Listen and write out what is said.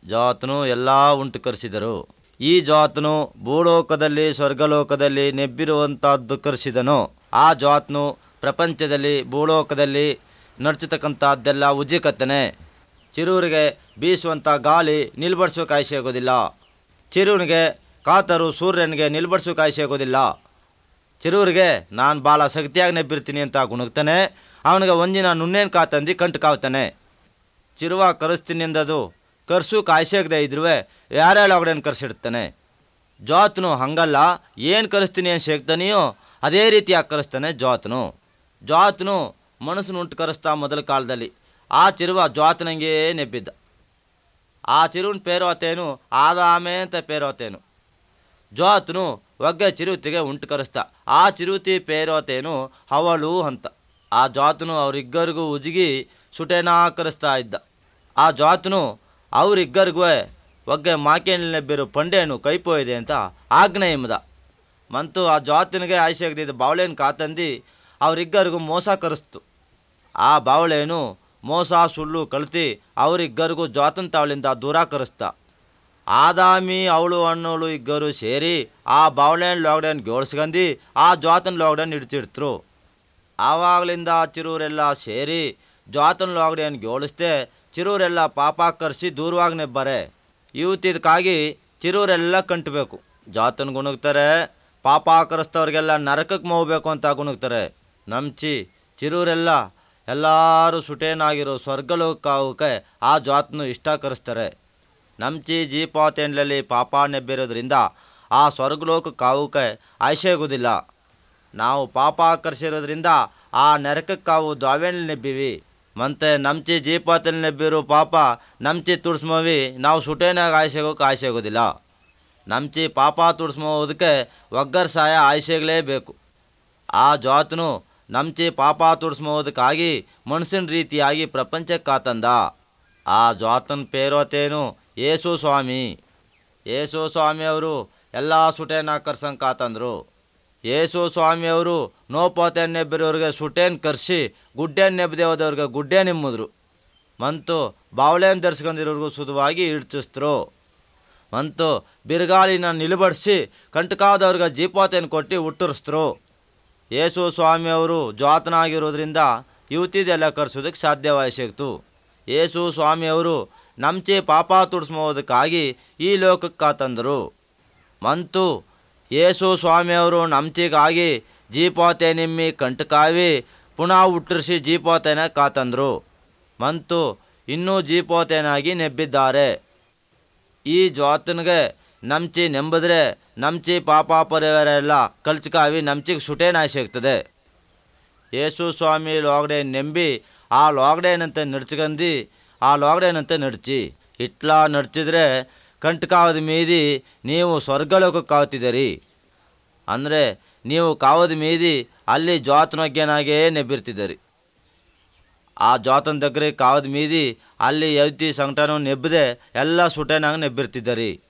ಜಾತನು ಎಲ್ಲ ಉಂಟು ಕರೆಸಿದರು ಈ ಜಾತನು ಭೂಲೋಕದಲ್ಲಿ ಸ್ವರ್ಗಲೋಕದಲ್ಲಿ ನೆಬ್ಬಿರುವಂತಹದ್ದು ಕರೆಸಿದನು ಆ ಜಾತನು ಪ್ರಪಂಚದಲ್ಲಿ ಭೂಲೋಕದಲ್ಲಿ ನಡ್ಚತಕ್ಕಂಥದ್ದೆಲ್ಲ ಉಜ್ಜಿಕತ್ತನೆ ಚಿರೂರಿಗೆ ಬೀಸುವಂಥ ಗಾಳಿ ನಿಲ್ಬಡಿಸೋಕೆ ಆಯ್ಸೆ ಆಗೋದಿಲ್ಲ ಚಿರುವನಿಗೆ ಕಾತರು ಸೂರ್ಯನಿಗೆ ನಿಲ್ಬಡಿಸೋಕೆ ಆಯ್ಸೆ ಆಗೋದಿಲ್ಲ ಚಿರೂರಿಗೆ ನಾನು ಭಾಳ ಶಕ್ತಿಯಾಗಿ ನೆಬ್ಬಿರ್ತೀನಿ ಅಂತ ಗುಣಗ್ತಾನೆ ಅವನಿಗೆ ಒಂದಿನ ನುಣ್ಣೇನು ಕಾತಂದು ಕಂಟು ಕಾವ್ತಾನೆ ಚಿರುವ ಕರೆಸ್ತೀನಿ ಅಂದದು ಕರ್ಸು ಕಾಯ್ಸಾಗದೆ ಇದ್ರೂ ಯಾರ್ಯಾರು ಒಗಡೇನು ಕರ್ಸಿಡ್ತಾನೆ ಜಾತನು ಹಂಗಲ್ಲ ಏನು ಕರೆಸ್ತೀನಿ ಅಂತ ಶೇಕ್ತಾನೆಯೋ ಅದೇ ರೀತಿಯಾಗಿ ಕರೆಸ್ತಾನೆ ಜಾತನು ಜಾತನು ಮನಸ್ಸನ್ನು ಉಂಟು ಕರೆಸ್ತಾ ಮೊದಲ ಕಾಲದಲ್ಲಿ ಆ ಚಿರುವ ಜಾತನಂಗೆ ನೆಬ್ಬಿದ್ದ ಆ ಚಿರುವಿನ ಪೇರೋತೇನು ಆದಾಮೆ ಅಂತ ಪೇರೋತೇನು ಜಾತನು ಒಗ್ಗೆ ಚಿರುತಿಗೆ ಉಂಟು ಕರೆಸ್ತಾ ಆ ಚಿರುತಿ ಪೇರೋತೇನು ಹವಳು ಅಂತ ಆ ಜಾತನು ಅವರಿಬ್ಬರಿಗೂ ಉಜ್ಗಿ ಸುಟೇನಾ ಕರೆಸ್ತಾ ಇದ್ದ ಆ ಜಾತನು ಅವರಿಬ್ಬರಿಗೂ ಒಗ್ಗೆ ಮಾಕೇನೆಬ್ಬಿರು ಪಂಡೇನು ಕೈಪೋಯಿದೆ ಅಂತ ಆಜ್ಞೆ ಎಂಬುದ ಮಂತು ಆ ಜಾತನಿಗೆ ಆಯ್ಸಾಗದಿದ್ದ ಬಾವಳೆಯನ್ನು ಕಾತಂದು ಅವರಿಬ್ಬರಿಗೂ ಮೋಸ ಕರೆಸ್ತು ಆ ಬಾವಳೆನು ಮೋಸ ಸುಳ್ಳು ಕಳ್ತಿ ಅವರಿಬ್ಬರಿಗೂ ಜಾತನ್ ತಾವಳಿಂದ ದೂರ ಕರೆಸ್ತ ಆದಾಮಿ ಅವಳು ಹಣ್ಣುಳು ಇಬ್ಬರು ಸೇರಿ ಆ ಬಾವಳೆನ್ ಲಾಕ್ಡೌನ್ ಗೋಳ್ಸ್ಕಂದು ಆ ಜಾತನ್ ಲಾಕ್ಡೌನ್ ಇಡ್ತಿಡ್ತರು ಆವಾಗಲಿಂದ ಚಿರೂರೆಲ್ಲ ಸೇರಿ ಜಾತನ್ ಲಾಕ್ಡೌನ್ ಗೋಳಿಸ್ದೆ ಚಿರೂರೆಲ್ಲ ಪಾಪ ಕರೆಸಿ ದೂರವಾಗಿ ನೆಬ್ಬರೆ ಇವತ್ತಿದಕ್ಕಾಗಿ ಚಿರೂರೆಲ್ಲ ಕಂಟ್ಬೇಕು ಜಾತನ್ ಗುಣಗ್ತಾರೆ ಪಾಪ ಕರೆಸ್ತವ್ರಿಗೆಲ್ಲ ನರಕಕ್ಕೆ ಹೋಗ್ಬೇಕು ಅಂತ ಗುಣಗ್ತಾರೆ ನಂಚಿ ಚಿರೂರೆಲ್ಲ ಎಲ್ಲರೂ ಸುಟೇನಾಗಿರೋ ಸ್ವರ್ಗಲೋಕಕ್ಕೆ ಆ ಜಾತನು ಇಷ್ಟ ಕರೆಸ್ತಾರೆ ನಂಚಿ ಜೀಪಾತೇಂಡ್ಲಲ್ಲಿ ಪಾಪ ನೆಬ್ಬಿರೋದ್ರಿಂದ ಆ ಸ್ವರ್ಗಲೋಕ ಕಾವುಕೆ ಆಯ್ಸೆಗೋದಿಲ್ಲ ನಾವು ಪಾಪ ಕರ್ಸಿರೋದ್ರಿಂದ ಆ ನರಕಕ್ಕೆ ಕಾವು ದಾವೇಣ್ ನೆಬ್ಬಿವಿ ಮತ್ತೆ ನಮ್ಚಿ ಜೀಪಾತಲ್ಲಿ ನೆಬ್ಬಿರೋ ಪಾಪ ನಮ್ಚಿ ತುಡ್ಸ್ಮವಿ ನಾವು ಸುಟೇನಾಗ ಆಯ್ಸೆಗೋಕೆ ಆಯ್ಸೆಗೋದಿಲ್ಲ ನಮ್ಚಿ ಪಾಪ ತುಡ್ಸ್ಮೋದಕ್ಕೆ ಒಗ್ಗರ್ ಸಹಾಯ ಆಯ್ಸೆಗಲೇಬೇಕು ಆ ಜಾತನು ನಮ್ಚಿ ಪಾಪ ತುಡ್ಸ್ಮೋದಕ್ಕಾಗಿ ಮನುಷ್ಯನ ರೀತಿಯಾಗಿ ಪ್ರಪಂಚಕ್ಕೆ ಕಾತಂದ ಆ ಜಾತನ ಪೇರೋತೇನು ಯೇಸು ಸ್ವಾಮಿ ಯೇಸು ಸ್ವಾಮಿಯವರು ಎಲ್ಲ ಸುಟೇನ ಕರ್ಸಂಗೆ ಕಾತಂದ್ರು ಯೇಸು ಸ್ವಾಮಿಯವರು ನೋಪೋತೇನ್ ನೆಬ್ಬಿರೋರಿಗೆ ಸುಟೇನ್ ಕರ್ಸಿ ಗುಡ್ಡೇನ್ ನೆಬ್ಬದೆ ಹೋದವ್ರಿಗೆ ಗುಡ್ಡೆ ನಿಮ್ಮಿದ್ರು ಮಂತು ಬಾವಳೆನ್ ಧರಿಸ್ಕೊಂಡಿರೋರ್ಗೂ ಸುಧವಾಗಿ ಇಡ್ಚಿಸ್ತರು ಮಂತು ಬಿರುಗಾಳಿನ ನಿಲುಬಡಿಸಿ ಕಂಟಕಾದವ್ರಿಗೆ ಜೀಪಾತೇನು ಕೊಟ್ಟು ಹುಟ್ಟುರಿಸ್ತರು ಯೇಸು ಸ್ವಾಮಿಯವರು ಜಾತನಾಗಿರೋದ್ರಿಂದ ಯುವತಿದೆಲ್ಲ ಕರ್ಸೋದಕ್ಕೆ ಸಾಧ್ಯವಾಯಿಸಿಕ್ತು ಯೇಸು ಸ್ವಾಮಿಯವರು ನಮ್ಚೆ ಪಾಪ ತುಡ್ಸ್ಮೋದಕ್ಕಾಗಿ ಈ ಲೋಕಕ್ಕೆ ಕಾತಂದರು ಮಂತು ಯೇಸು ಸ್ವಾಮಿಯವರು ನಮ್ಚಿಗಾಗಿ ಜೀಪೋತೆ ನಿಮ್ಮಿ ಕಂಟಕಾವಿ ಪುನಃ ಹುಟ್ಟಿಸಿ ಜೀಪೋತೆನ ಕಾತಂದರು ಮಂತು ಇನ್ನೂ ಜೀಪೋತೆನಾಗಿ ನೆಬ್ಬಿದ್ದಾರೆ ಈ ಜಾತನಿಗೆ ನಮ್ಚಿ ನೆಂಬದ್ರೆ ನಮ್ಚಿ ಪಾಪ ಪರಿವಾರ ಎಲ್ಲ ಕಲ್ಚಕಾವಿ ನಮ್ಚಿಗೆ ಸುಟೇನಾಯಿ ಸಿಗ್ತದೆ ಯೇಸು ಸ್ವಾಮಿ ಲಾಗ್ಡೇ ನೆಂಬಿ ಆ ಲಾಗ್ಡೇನಂತೆ ನಡ್ಚ್ಕಂದು ಆ ಲಾಗ್ಡೇನಂತೆ ನಡ್ಚಿ ಇಟ್ಲಾ ನಡ್ಚಿದ್ರೆ ಕಂಟಕಾವದ ಮೀದಿ ನೀವು ಸ್ವರ್ಗಲೋಕಕ್ಕೆ ಕಾವ್ತಿದ್ದೀರಿ ಅಂದರೆ ನೀವು ಕಾವದ ಮೀದಿ ಅಲ್ಲಿ ಜಾತನೊಗ್ಗನಾಗೇ ನೆಬ್ಬಿರ್ತಿದ್ದೀರಿ ಆ ಜಾತನ దగ్గర ಕಾವದ ಮೀದಿ ಅಲ್ಲಿ ಯೌತಿ ಸಂಕಟನೂ ನೆಬ್ಬದೆ ಎಲ್ಲ ಸುಟೇನಾಗ ನೆಬ್ಬಿರ್ತಿದ್ದರಿ